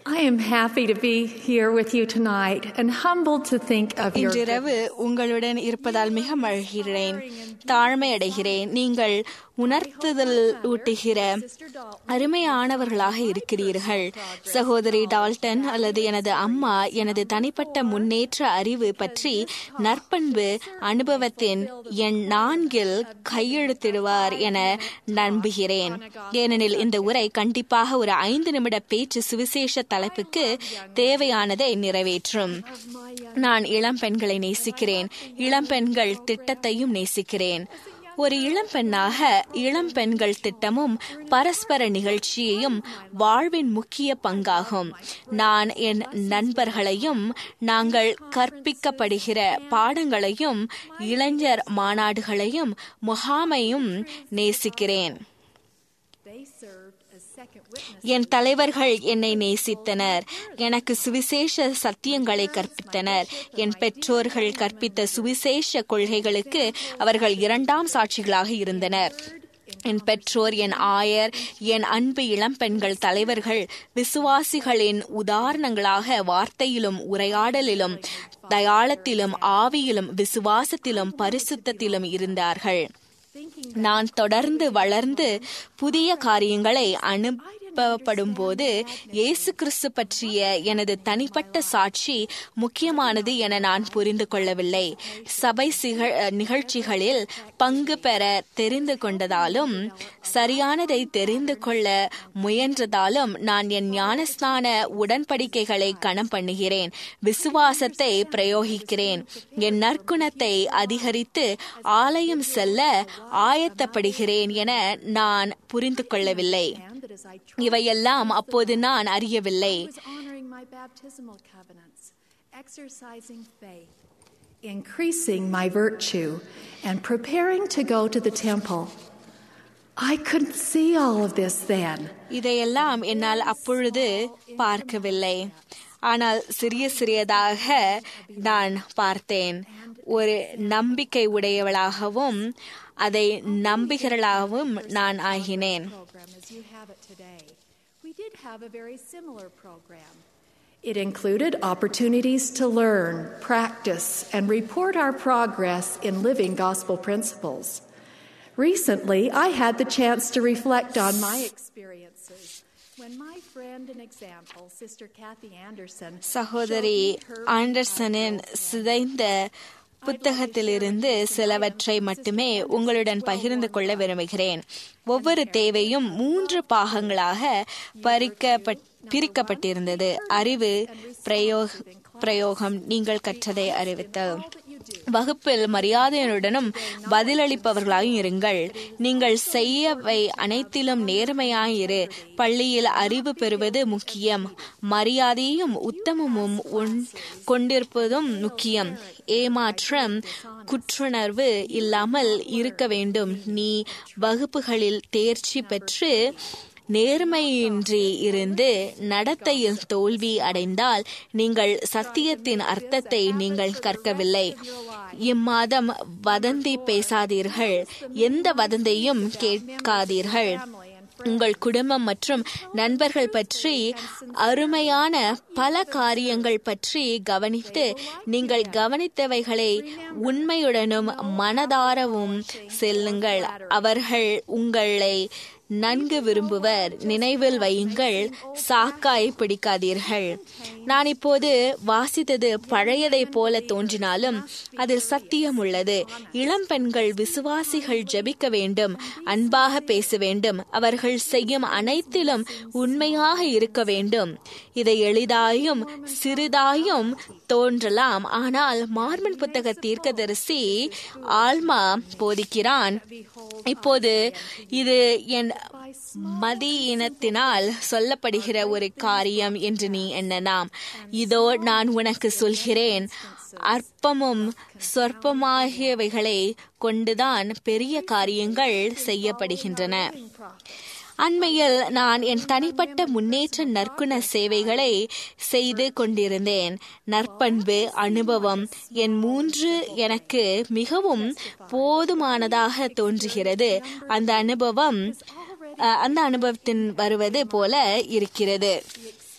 I am happy to be here with you tonight and humbled to think of your இன்றிரவு உங்களுடன் இருப்பதால் மிக மகிழ்கிறேன் தாழ்மை அடைகிறேன் நீங்கள் உணர்த்துதல் ஊட்டுகிற அருமையானவர்களாக இருக்கிறீர்கள் சகோதரி டால்டன் அல்லது எனது அம்மா எனது தனிப்பட்ட முன்னேற்ற அறிவு பற்றி நற்பண்பு அனுபவத்தின் என் நான்கில் கையெழுத்திடுவார் என நம்புகிறேன் ஏனெனில் இந்த உரை கண்டிப்பாக ஒரு ஐந்து நிமிட பேச்சு சுவிசேஷ தலைப்புக்கு தேவையானதை நிறைவேற்றும் நான் இளம் பெண்களை நேசிக்கிறேன் இளம் பெண்கள் திட்டத்தையும் நேசிக்கிறேன் ஒரு இளம் பெண்ணாக இளம் பெண்கள் திட்டமும் பரஸ்பர நிகழ்ச்சியையும் வாழ்வின் முக்கிய பங்காகும் நான் என் நண்பர்களையும் நாங்கள் கற்பிக்கப்படுகிற பாடங்களையும் இளைஞர் மாநாடுகளையும் முகாமையும் நேசிக்கிறேன் They served as second witness. என் தலைவர்கள் என்னை நேசித்தனர் எனக்கு சுவிசேஷ சத்தியங்களை கற்பித்தனர் என் பெற்றோர்கள் கற்பித்த சுவிசேஷ கொள்கைகளுக்கு அவர்கள் இரண்டாம் சாட்சிகளாக இருந்தனர் என் பெற்றோர் என் ஆயர் என் அன்பு இளம்பெண்கள் தலைவர்கள் விசுவாசிகளின் உதாரணங்களாக வார்த்தையிலும் உரையாடலிலும் தயாளத்திலும் ஆவியிலும் விசுவாசத்திலும் பரிசுத்தத்திலும் இருந்தார்கள் நான் தொடர்ந்து வளர்ந்து புதிய காரியங்களை அனுப்பப்படும் போது இயேசு கிறிஸ்து பற்றிய எனது தனிப்பட்ட சாட்சி முக்கியமானது என நான் புரிந்து கொள்ளவில்லை சபை சிக- நிகழ்ச்சிகளில் பங்கு பெற தெரிந்து கொண்டதாலும் சரியானதை தெரிந்து கொள்ள முயன்றதாலும் நான் என் ஞானஸ்நான உடன்படிக்கைகளை கணம் பண்ணுகிறேன் விசுவாசத்தை பிரயோகிக்கிறேன் என் நற்குணத்தை அதிகரித்து ஆலயம் செல்ல ஆயத்தப்படுகிறேன் என நான் புரிந்து கொள்ளவில்லை And that as I இவையெல்லாம் அப்போது நான் அறியவில்லை was honoring my baptismal covenants, exercising faith, increasing my virtue, and preparing to go to the temple. I couldn't see all of this then. இதையெல்லாம் என்னால் அப்பொழுது பார்க்கவில்லை ஆனால் சிறிய சிறியதாக நான் பார்த்தேன் ஒரு நம்பிக்கை உடையவளாகவும் அதை நம்புகிறவளாகவும் நான் ஆகினேன் program as you have it today. We did have a very similar program. It included opportunities to learn, practice, and report our progress in living gospel principles. Recently, I had the chance to reflect on my experiences when my friend and example, Sister Kathy Anderson, சகோதரி ஆண்டர்சனின் சிதைந்த புத்தகத்திலிருந்து சிலவற்றை மட்டுமே உங்களுடன் பகிர்ந்து கொள்ள விரும்புகிறேன் ஒவ்வொரு தேவையும் மூன்று பாகங்களாக பறிக்கப்பட் பிரிக்கப்பட்டிருந்தது அறிவு பிரயோக பிரயோகம் நீங்கள் கற்றதை அறிவித்தல் வகுப்பில் மரியாதையுடனும் பதிலளிப்பவர்களாயும் இருங்கள் நீங்கள் செய்யவை அனைத்திலும் நேர்மையாயிரு பள்ளியில் அறிவு பெறுவது முக்கியம் மரியாதையும் உத்தமமும் உன்- கொண்டிருப்பதும் முக்கியம் ஏமாற்றம் குற்றுணர்வு இல்லாமல் இருக்க வேண்டும் நீ வகுப்புகளில் தேர்ச்சி பெற்று நேர்மையின்றி இருந்து நடத்தையில் தோல்வி அடைந்தால் நீங்கள் சத்தியத்தின் அர்த்தத்தை நீங்கள் கற்கவில்லை இம்மாதம் வதந்தி பேசாதீர்கள் எந்த வதந்தையும் கேட்காதீர்கள் உங்கள் குடும்பம் மற்றும் நண்பர்கள் பற்றி அருமையான பல காரியங்கள் பற்றி கவனித்து நீங்கள் கவனித்தவைகளை உண்மையுடனும் மனதாரவும் செல்லுங்கள் அவர்கள் உங்களை நன்கு விரும்புவர் நினைவில் வையுங்கள் சாக்காய் பிடிக்காதீர்கள் நான் இப்போது வாசித்தது பழையதைப் போல தோன்றினாலும் அதில் சத்தியம் உள்ளது இளம் பெண்கள் விசுவாசிகள் ஜெபிக்க வேண்டும் அன்பாக பேச வேண்டும் அவர்கள் செய்யும் அனைத்திலும் உண்மையாக இருக்க வேண்டும் இதை எளிதாயும் சிறிதாயும் தோன்றலாம் ஆனால் மார்மன் புத்தக தீர்க்கதரிசி ஆல்மா போதிக்கிறான் இப்போது இது என் மதியினத்தினால் சொல்லப்படுகிற ஒரு காரியம் என்று நீ எண்ணலாம் இதோ நான் உனக்கு சொல்கிறேன் அற்பமும் சொற்பமாகியவைகளை கொண்டுதான் பெரிய காரியங்கள் செய்யப்படுகின்றன அண்மையில் நான் என் தனிப்பட்ட முன்னேற்ற நற்குண சேவைகளை செய்து கொண்டிருந்தேன் நற்பண்பு அனுபவம் என் மூன்று எனக்கு மிகவும் போதுமானதாக தோன்றுகிறது அந்த அனுபவம் அஹ், அந்த அனுபவத்தின் வருவது போல இருக்கிறது the experience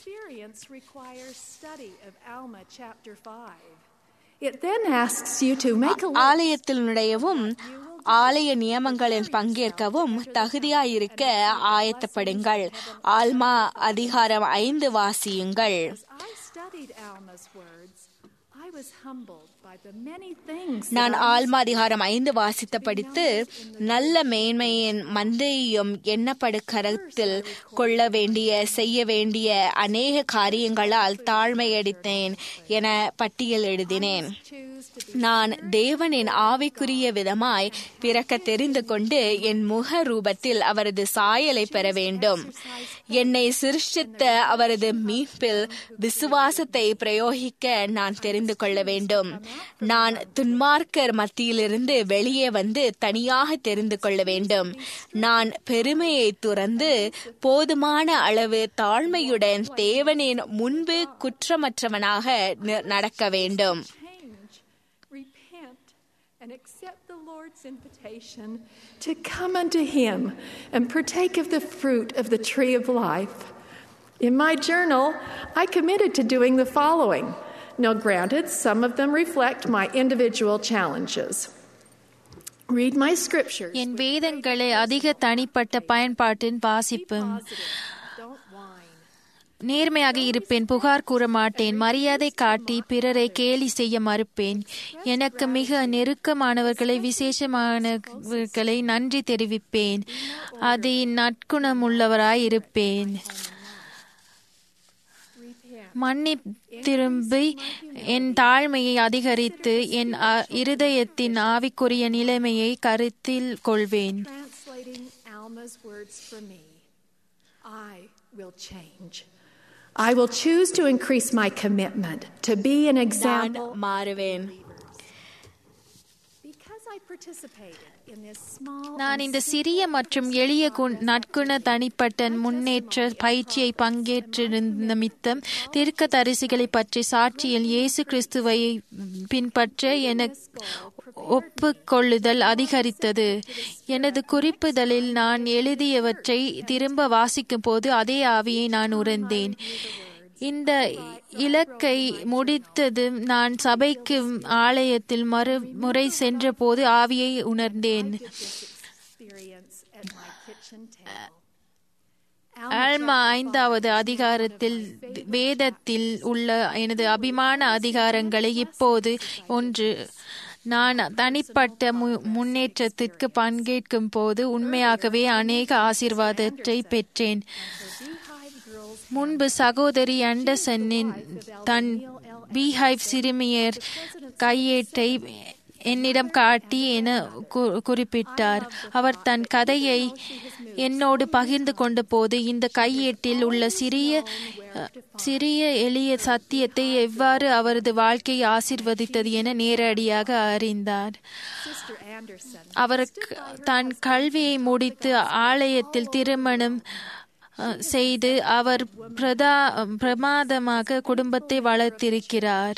experience requires study of Alma chapter 5. It then asks you to make a list. ஆலயத்தில் நுழையவும் ஆலய நியமங்களில் பங்கேற்கவும் தகுதியாயிருக்க ஆயத்தப்படுங்கள் ஆல்மா அதிகாரம் ஐந்து வாசியுங்கள் As I studied Alma's words, I was humbled by the many things that நான் I ஆல்மா அதிகாரம் ஐந்து வாசித்த படித்து நல்ல மேன்மையின் மந்தையும் எண்ணப்படு கருத்தில் கொள்ள வேண்டிய செய்ய வேண்டிய அநேக காரியங்களால் தாழ்மையடித்தேன் என பட்டியல் எழுதினேன் choose to be நான் தேவனின் ஆவிக்குரிய விதமாய் பிறக்க தெரிந்து கொண்டு என் முக ரூபத்தில் அவரது சாயலை பெற வேண்டும் என்னை சிருஷ்டித்த அவரது மீட்பில் விசுவாசத்தை பிரயோகிக்க நான் தெரிந்து கொள்ள வேண்டும் நான் துன்மார்க்கர் மத்தியிலிருந்து வெளியே வந்து தனியாக தெரிந்து கொள்ள வேண்டும் நான் பெருமையை துறந்து போதுமான அளவு தாழ்மையுடன் தேவனின் முன்பு குற்றமற்றவனாக நி- நடக்க வேண்டும் change, repent, and accept the Lord's invitation to come unto Him and partake of the fruit of the tree of life. In my journal, I committed to doing the following. Now, granted, some of them reflect my individual challenges. Read my scriptures. என் வேதங்களை அதிக தனிப்பட்ட பயன்பாட்டின் வாசிப்பும் Don't whine. நேர்மையாக இருப்பேன் புகார் கூற மாட்டேன் மரியாதை காட்டி பிறரை கேலி செய்ய மறுப்பேன் எனக்கு மிக நெருக்கமானவர்களை விசேஷமானவர்களை நன்றி தெரிவிப்பேன் அது நற்குணமுள்ளவராய் இருப்பேன் Repent. மன்னி திரும்பி என் தாழ்மையை அதிகரித்து என் அ- இருதயத்தின் ஆவிக்குரிய நிலைமையை கருத்தில் கொள்வேன் Translating Alma's words for me, I will change. I will choose to increase my commitment to be an நான் example. மாறுவேன் Because I participated in this small நான் and இந்த சிறிய மற்றும் எளிய குண்- நற்குண தனிப்பட்ட முன்னேற்ற பயிற்சியை பங்கேற்றிருந்த நிமித்தம் தீர்க்க தரிசிகளை பற்றி சாட்சியில் இயேசு கிறிஸ்துவை பின்பற்ற என ஒப்புக்கொள்ளுதல் அதிகரித்தது எனது குறிப்புதலில் நான் எழுதியவற்றை திரும்ப வாசிக்கும் போது அதே ஆவியை நான் உணர்ந்தேன் இந்த இலக்கை முடித்தது நான் சபைக்கு ஆலயத்தில் மறுமுறை சென்றபோது ஆவியை உணர்ந்தேன் experience at my kitchen table. ஆல்மா ஐந்தாவது அதிகாரத்தில் வேதத்தில் உள்ள எனது அபிமான அதிகாரங்களை இப்போது ஒன்று நான் தனிப்பட்ட மு- முன்னேற்றத்திற்கு பங்கேற்கும் போது உண்மையாகவே அநேக ஆசீர்வாதத்தை பெற்றேன் Beehive girls முன்பு சகோதரி ஆண்டர்சனின் தன் பீஹைவ் சிறுமியர் கையேட்டை என்னிடம் காட்டி என கு- குறிப்பிட்டார் அவர் தன் கதையை என்னோடு பகிர்ந்து கொண்ட போது இந்த கையேட்டில் உள்ள சிறிய அஹ், சிறிய எளிய சத்தியத்தை எவ்வாறு அவரது வாழ்க்கையை ஆசிர்வதித்தது என நேரடியாக அறிந்தார் Sister Anderson அவருக்கு தன் கல்வியை முடித்து ஆலயத்தில் திருமணம் அஹ், செய்து அவர் பிரதா பிரமாதமாக குடும்பத்தை வளர்த்திருக்கிறார்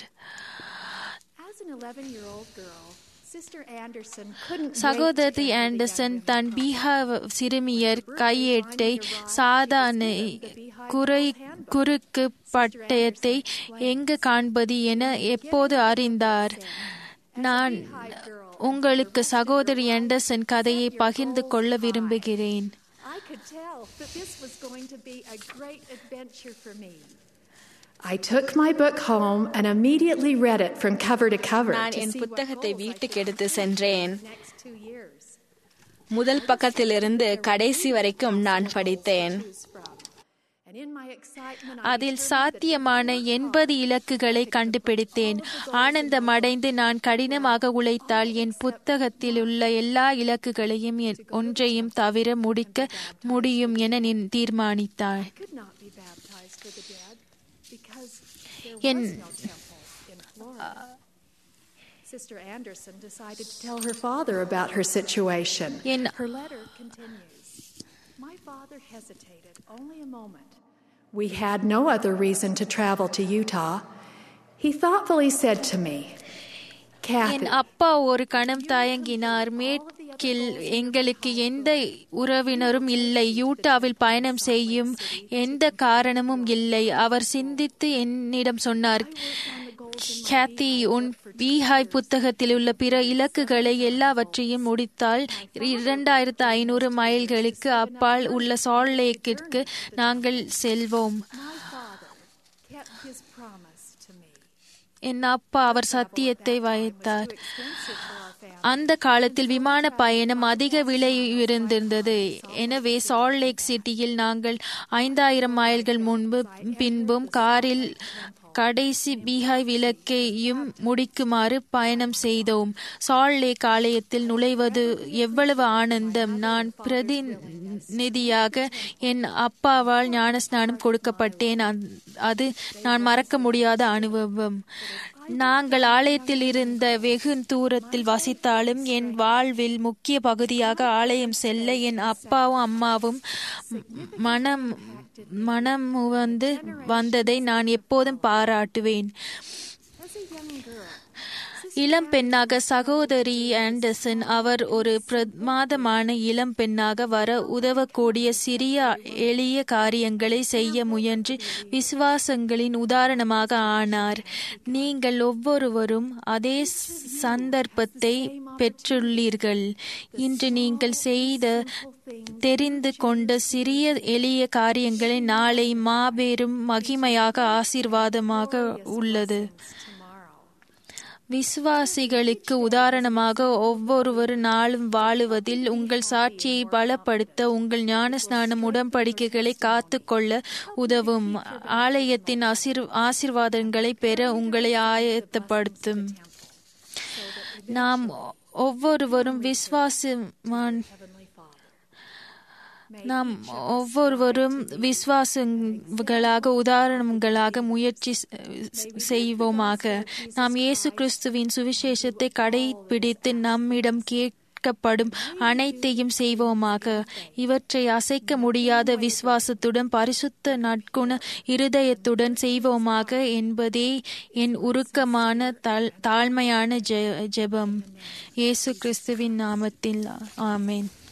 As an 11 year old girl, Sister Anderson couldn't சகோதரி wait to enter the Anderson young தன் பீஹார் சிறுமியர் கையேட்டை சாதாரண குறை குறுக்கு பட்டயத்தை எங்கு காண்பது என எப்போது அறிந்தார் நான் உங்களுக்கு சகோதரி ஆண்டர்சன் கதையை பகிர்ந்து கொள்ள விரும்புகிறேன் I could tell that this was going to be a great adventure for me. I took my book home and immediately read it from cover to cover நான் to என் see what புத்தகத்தை goals I வீட்டுக்கு could எடுத்து achieve சென்றேன் in the next two years. முதல் பக்கத்திலிருந்து கடைசி வரைக்கும் நான் படித்தேன் Choose from. And in my excitement, I அதில் determined that சாத்தியமான எண்பது இலக்குகளை கண்டுபிடித்தேன் ஆனந்தமடைந்து நான் கடினமாக உழைத்தால் என் புத்தகத்தில் உள்ள எல்லா இலக்குகளையும் என் ஒன்றையும் தவிர முடிக்க முடியும் என நின் தீர்மானித்தாள் I could not be baptized for the dead because there was N no temple in Florida. Sister Anderson decided to tell her father about her situation. N Her letter continues. My father hesitated only a moment. We had no other reason to travel to Utah. He thoughtfully said to me, N Kathy, அப்பா ஒரு கணம் தயங்கினார் மேற் லேக்கில் எங்களுக்கு எந்த உறவினரும் இல்லை யூட்டாவில் பயணம் செய்யும் எந்த காரணமும் இல்லை அவர் சிந்தித்து என்னிடம் சொன்னார் கேத்தி உன் பீஹாய் புத்தகத்தில் உள்ள பிற இலக்குகளை எல்லாவற்றையும் முடித்தால் இரண்டாயிரத்து ஐநூறு மைல்களுக்கு அப்பால் உள்ள சால் லேக்கிற்கு நாங்கள் செல்வோம் My father kept his promise to me. என் அப்பா அவர் சத்தியத்தை வைத்தார் Expensive for our family. அந்த காலத்தில் விமான பயணம் அதிக விலை இருந்திருந்தது எனவே சால்ட் லேக் சிட்டியில் நாங்கள் ஐந்தாயிரம் மைல்கள் முன்பு பின்பும் காரில் கடைசி பீகாய் விளக்கையும் முடிக்குமாறு பயணம் செய்தோம் சால்ட் லேக் ஆலயத்தில் நுழைவது எவ்வளவு ஆனந்தம் நான் பிரதிநிதியாக என் அப்பாவால் ஞானஸ்நானம் கொடுக்கப்பட்டேன் அந்த- அது நான் மறக்க முடியாத அனுபவம் நாங்கள் ஆலயத்தில் இருந்த வெகு தூரத்தில் வசித்தாலும் என் வாழ்வில் முக்கிய பகுதியாக ஆலயம் செல்ல என் அப்பாவும் அம்மாவும் மனம் மனம் வந்து வந்ததை நான் எப்போதும் பாராட்டுவேன் As a young girl, இளம் பெண்ணாக சகோதரி ஆண்டர்சன் அவர் ஒரு பிரமாதமான இளம் பெண்ணாக வர உதவக்கூடிய சிறிய எளிய காரியங்களை செய்ய முயன்று விசுவாசங்களின் உதாரணமாக ஆனார் நீங்கள் ஒவ்வொருவரும் அதே சந்தர்ப்பத்தை பெற்றுள்ளீர்கள் இன்று நீங்கள் செய்த தெரிந்து கொண்ட சிறிய எளிய காரியங்களை நாளை மாபெரும் மகிமையாக ஆசீர்வாதமாக உள்ளது விசுவாசிகளுக்கு உதாரணமாக ஒவ்வொரு நாளும் வாழுவதில் உங்கள் சாட்சியை பலப்படுத்த உங்கள் ஞானஸ்நானம் உடன்படிக்கைகளை காத்துக்கொள்ள உதவும் ஆலயத்தின் ஆசீர் ஆசீர்வாதங்களை பெற உங்களை ஆயத்தப்படுத்தும் நாம் ஒவ்வொருவரும் விசுவாசமான் நாம் ஒவ்வொருவரும் விசுவாசங்களாக உதாரணங்களாக முயற்சி செய்வோமாக நாம் இயேசு கிறிஸ்துவின் சுவிசேஷத்தை கடைபிடித்து நம்மிடம் கேட்கப்படும் அனைத்தையும் செய்வோமாக இவற்றை அசைக்க முடியாத விசுவாசத்துடன் பரிசுத்த நட்குண இருதயத்துடன் செய்வோமாக என்பதே என் உருக்கமான தாழ்மையான ஜெபம் இயேசு கிறிஸ்துவின் நாமத்தில் ஆமேன்